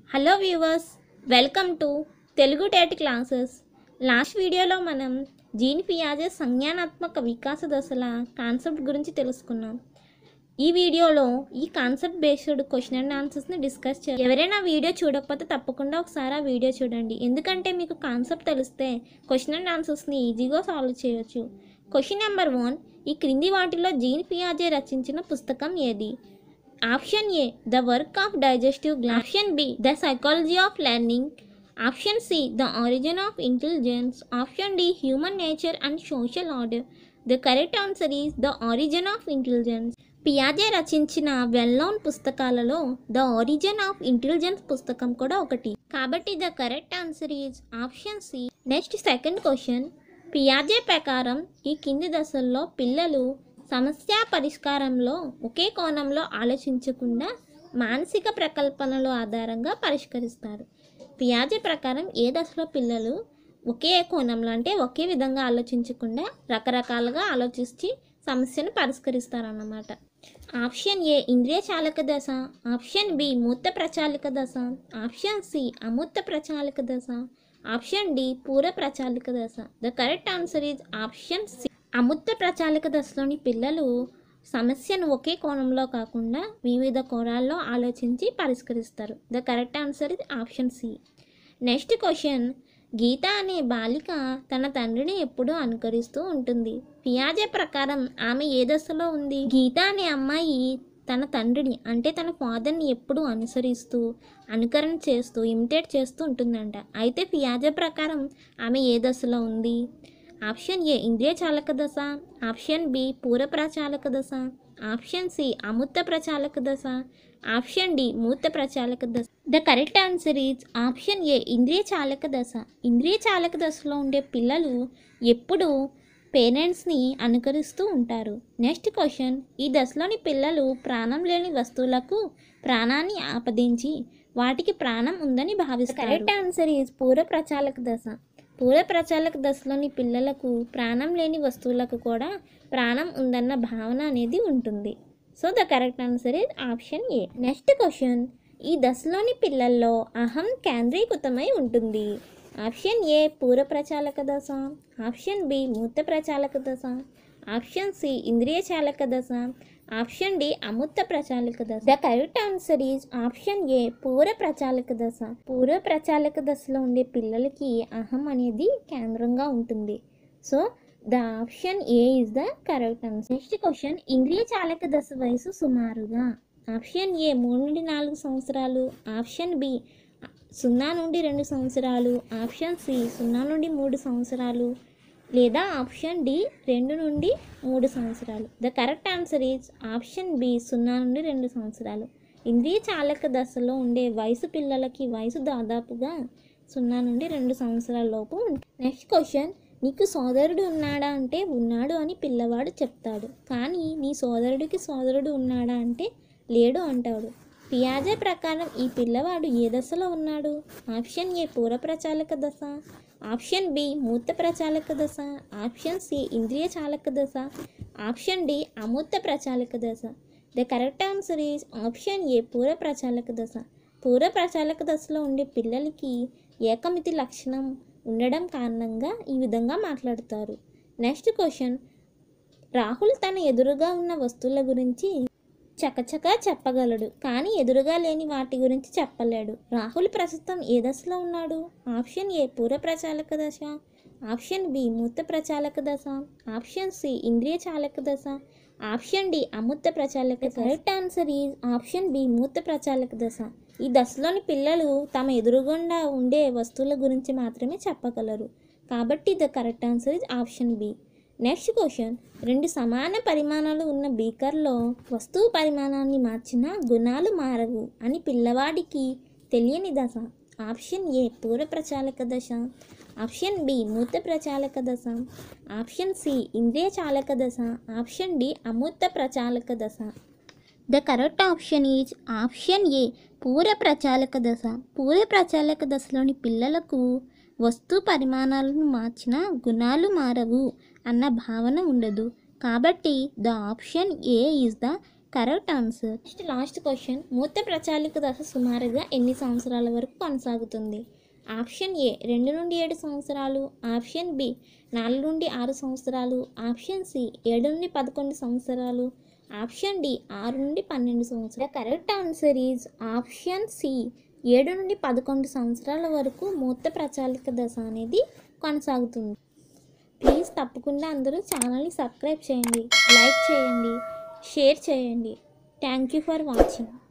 hello viewers welcome to Telugu TET classes last వీడియోలో మనం gene పియాజే సంజ్ఞానాత్మక వికాస దశల కాన్సెప్ట్ గురించి తెలుసుకున్నాం ఈ వీడియోలో ఈ కాన్సెప్ట్ బేస్డ్ క్వశ్చన్ అండ్ ఆన్సర్స్ని డిస్కస్ చేయాలి ఎవరైనా వీడియో చూడకపోతే తప్పకుండా ఒకసారి ఆ వీడియో చూడండి ఎందుకంటే మీకు కాన్సెప్ట్ తెలిస్తే క్వశ్చన్ అండ్ ఆన్సర్స్ని ఈజీగా సాల్వ్ చేయొచ్చు క్వశ్చన్ నెంబర్ వన్ ఈ క్రింది వాటిలో జీన్ పియాజే రచించిన పుస్తకం ఏది option A the work of digestive gland option B the psychology of learning option C the origin of intelligence option D human nature and social order the correct answer is the origin of intelligence పియాజే రచించిన well known పుస్తకాలలో the origin of intelligence పుస్తకం కూడా ఒకటి కాబట్టి the correct answer is option C next second question పియాజే ప్రకారం ఈ కింది దశల్లో పిల్లలు సమస్య పరిష్కారంలో ఒకే కోణంలో ఆలోచించకుండా మానసిక ప్రకల్పనల ఆధారంగా పరిష్కరిస్తారు పియాజే ప్రకారం ఏ దశలో పిల్లలు ఒకే కోణంలో అంటే ఒకే విధంగా ఆలోచించకుండా రకరకాలుగా ఆలోచించి సమస్యను పరిష్కరిస్తారన్నమాట ఆప్షన్ ఏ ఇంద్రియ చాలక దశ ఆప్షన్ బి మూర్త ప్రచాలిక దశ ఆప్షన్ సి అమూర్త ప్రచాలిక దశ ఆప్షన్ డి పూర్వ ప్రచాలిక దశ the correct answer is option C అమూర్త ప్రచాలిక దశలోని పిల్లలు సమస్యను ఒకే కోణంలో కాకుండా వివిధ కోణాల్లో ఆలోచించి పరిష్కరిస్తారు the correct answer is option C next question Geetha అనే బాలిక తన తండ్రిని ఎప్పుడూ అనుకరిస్తూ ఉంటుంది పియాజే ప్రకారం ఆమె ఏ దశలో ఉంది గీత అనే అమ్మాయి తన తండ్రిని అంటే తన ఫాదర్ని ఎప్పుడూ అనుసరిస్తూ అనుకరణ చేస్తూ ఇమిటేట్ చేస్తూ ఉంటుందంట అయితే పియాజే ప్రకారం ఆమె ఏ దశలో ఉంది ఆప్షన్ ఏ ఇంద్రియ చాలక దశ ఆప్షన్ బి పూర్వ ప్రచాలక దశ ఆప్షన్ సి అమూర్త ప్రచాలక దశ ఆప్షన్ డి మూర్త ప్రచాలక దశ the correct answer is option A ఇంద్రియ చాలక దశ ఇంద్రియ చాలక దశలో ఉండే పిల్లలు ఎప్పుడు పేరెంట్స్ని అనుకరిస్తూ ఉంటారు నెక్స్ట్ క్వశ్చన్ ఈ దశలోని పిల్లలు ప్రాణం లేని వస్తువులకు ప్రాణాన్ని ఆపదించి వాటికి ప్రాణం ఉందని భావిస్తారు కరెక్ట్ ఆన్సర్ ఈజ్ పూర్వ ప్రచాలక దశ పూర్వ ప్రచాలక దశలోని పిల్లలకు ప్రాణం లేని వస్తువులకు కూడా ప్రాణం ఉందన్న భావన అనేది ఉంటుంది so the correct answer is option A next question ఈ దశలోని పిల్లల్లో అహం కేంద్రీకృతమై ఉంటుంది ఆప్షన్ ఏ పూర్వ ప్రచాలక దశ ఆప్షన్ బి మూర్త ప్రచాలక దశ ఆప్షన్ సి ఇంద్రియ చాలక దశ ఆప్షన్ డి అమూర్త ప్రచాలక దశ the correct answer is option A పూర్వ ప్రచాలక దశ పూర్వ ప్రచాలక దశలో ఉండే పిల్లలకి అహం అనేది కేంద్రంగా ఉంటుంది so the option A is the correct answer next question ఇంద్రియ చాలక దశ వయసు సుమారుగా ఆప్షన్ ఏ మూడు నుండి నాలుగు సంవత్సరాలు ఆప్షన్ బి సున్నా నుండి రెండు సంవత్సరాలు ఆప్షన్ సి సున్నా నుండి మూడు సంవత్సరాలు లేదా ఆప్షన్ డి రెండు నుండి మూడు సంవత్సరాలు the correct answer is option B సున్నా నుండి రెండు సంవత్సరాలు ఇంద్రియ చాలక దశలో ఉండే వయసు పిల్లలకి వయసు దాదాపుగా సున్నా నుండి రెండు సంవత్సరాల లోపు ఉంటుంది నెక్స్ట్ క్వశ్చన్ నీకు సోదరుడు ఉన్నాడా అంటే ఉన్నాడు అని పిల్లవాడు చెప్తాడు కానీ నీ సోదరుడికి సోదరుడు ఉన్నాడా అంటే లేడు అంటాడు పియాజే ప్రకారం ఈ పిల్లవాడు ఏ దశలో ఉన్నాడు ఆప్షన్ ఏ పూర్వ ప్రచాలక దశ ఆప్షన్ బి మూర్త ప్రచాలక దశ ఆప్షన్ సి ఇంద్రియ చాలక దశ ఆప్షన్ డి అమూర్త ప్రచాలక దశ the correct answer is option A పూర్వ ప్రచాలక దశ పూర్వ ప్రచాలక దశలో ఉండే పిల్లలకి ఏకమితి లక్షణం ఉండడం కారణంగా ఈ విధంగా మాట్లాడతారు నెక్స్ట్ క్వశ్చన్ రాహుల్ తన ఎదురుగా ఉన్న వస్తువుల గురించి చకచకా చెప్పగలడు కానీ ఎదురుగా లేని వాటి గురించి చెప్పలేడు రాహుల్ ప్రస్తుతం ఏ దశలో ఉన్నాడు ఆప్షన్ ఏ పూర్వ ప్రచాలక దశ ఆప్షన్ బి మూర్త ప్రచాలక దశ ఆప్షన్ సి ఇంద్రియ చాలక దశ ఆప్షన్ డి అమూర్త ప్రచాలక దశ correct answer is option B మూర్త ప్రచాలక దశ ఈ దశలోని పిల్లలు తమ ఎదురుగుండా ఉండే వస్తువుల గురించి మాత్రమే చెప్పగలరు కాబట్టి the correct answer is option B next question రెండు సమాన పరిమాణాలు ఉన్న బీకర్లో వస్తువు పరిమాణాన్ని మార్చిన గుణాలు మారవు అని పిల్లవాడికి తెలియని దశ ఆప్షన్ ఏ పూర్వ ప్రచాలక దశ ఆప్షన్ బి మూర్త ప్రచాలక దశ ఆప్షన్ సి ఇంద్రియ చాలక దశ ఆప్షన్ డి అమూర్త ప్రచాలక దశ the correct option is option A పూర్వ ప్రచాలక దశ పూర్వ ప్రచాలక దశలోని పిల్లలకు వస్తు పరిమాణాలను మార్చిన గుణాలు మారవు అన్న భావన ఉండదు కాబట్టి the option A is the correct answer next last question మూత్ర ప్రచాలిక దశ సుమారుగా ఎన్ని సంవత్సరాల వరకు కొనసాగుతుంది ఆప్షన్ ఏ రెండు నుండి ఏడు సంవత్సరాలు ఆప్షన్ బి నాలుగు నుండి ఆరు సంవత్సరాలు ఆప్షన్ సి ఏడు నుండి పదకొండు సంవత్సరాలు ఆప్షన్ డి ఆరు నుండి పన్నెండు సంవత్సరాలు correct answer is option C ఏడు నుండి పదకొండు సంవత్సరాల వరకు మూత్ర ప్రచాలిక దశ అనేది కొనసాగుతుంది ప్లీజ్ తప్పకుండా అందరూ ఛానల్ని సబ్స్క్రైబ్ చేయండి లైక్ చేయండి షేర్ చేయండి థ్యాంక్ యూ ఫర్ వాచింగ్